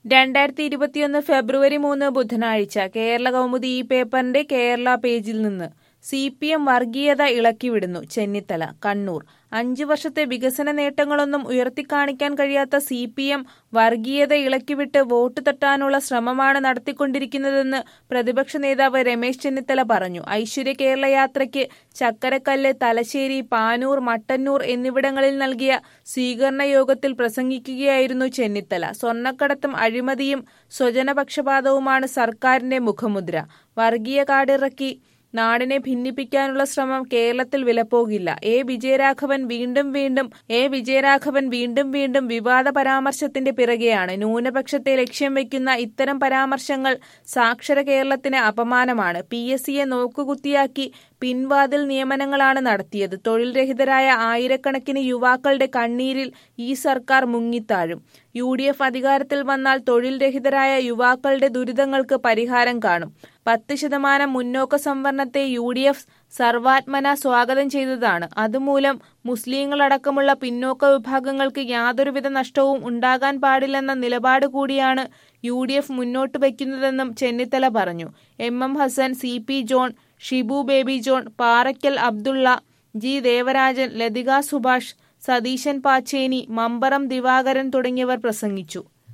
രണ്ടായിരത്തി ഇരുപത്തിയൊന്ന് ഫെബ്രുവരി മൂന്ന് ബുധനാഴ്ച കേരള കൗമുദി ഈ പേപ്പറിന്റെ കേരള പേജിൽ നിന്ന് സി പി എം വർഗീയത ഇളക്കിവിടുന്നു ചെന്നിത്തല കണ്ണൂർ അഞ്ചു വർഷത്തെ വികസന നേട്ടങ്ങളൊന്നും ഉയർത്തിക്കാണിക്കാൻ കഴിയാത്ത സി പി എം വർഗീയത ഇളക്കിവിട്ട് വോട്ട് തട്ടാനുള്ള ശ്രമമാണ് നടത്തിക്കൊണ്ടിരിക്കുന്നതെന്ന് പ്രതിപക്ഷ നേതാവ് രമേശ് ചെന്നിത്തല പറഞ്ഞു ഐശ്വര്യ കേരള യാത്രയ്ക്ക് ചക്കരക്കല്ല് തലശ്ശേരി പാനൂർ മട്ടന്നൂർ എന്നിവിടങ്ങളിൽ നൽകിയ സ്വീകരണ യോഗത്തിൽ പ്രസംഗിക്കുകയായിരുന്നു ചെന്നിത്തല സ്വർണ്ണക്കടത്തും അഴിമതിയും സ്വജനപക്ഷപാതവുമാണ് സർക്കാരിന്റെ മുഖമുദ്ര വർഗീയ കാർഡിറക്കി നാടിനെ ഭിന്നിപ്പിക്കാനുള്ള ശ്രമം കേരളത്തിൽ വിലപ്പോകില്ല എ വിജയരാഘവൻ വീണ്ടും വീണ്ടും എ വിജയരാഘവൻ വീണ്ടും വീണ്ടും വിവാദ പരാമർശത്തിന്റെ പിറകെയാണ് ന്യൂനപക്ഷത്തെ ലക്ഷ്യം വെക്കുന്ന ഇത്തരം പരാമർശങ്ങൾ സാക്ഷര കേരളത്തിന് അപമാനമാണ് പി എസ് സിയെ നോക്കുകുത്തിയാക്കി പിൻവാതിൽ നിയമനങ്ങളാണ് നടത്തിയത് തൊഴിൽ രഹിതരായ ആയിരക്കണക്കിന് യുവാക്കളുടെ കണ്ണീരിൽ ഈ സർക്കാർ മുങ്ങിത്താഴും യു ഡി എഫ് അധികാരത്തിൽ വന്നാൽ തൊഴിൽ രഹിതരായ യുവാക്കളുടെ ദുരിതങ്ങൾക്ക് പരിഹാരം കാണും പത്ത് ശതമാനം മുന്നോക്ക സംവരണത്തെ യു ഡി എഫ് സർവാത്മന സ്വാഗതം ചെയ്തതാണ് അതുമൂലം മുസ്ലിങ്ങളടക്കമുള്ള പിന്നോക്ക വിഭാഗങ്ങൾക്ക് യാതൊരുവിധ നഷ്ടവും ഉണ്ടാകാൻ പാടില്ലെന്ന നിലപാട് കൂടിയാണ് യു ഡി എഫ് മുന്നോട്ട് വയ്ക്കുന്നതെന്നും ചെന്നിത്തല പറഞ്ഞു M M Hassan C P John Shibu Baby John Parakkal Abdullah G Devarajan Lathika Subhash Satheesan Pacheni Mambaram Divakaran തുടങ്ങിയവർ പ്രസംഗിച്ചു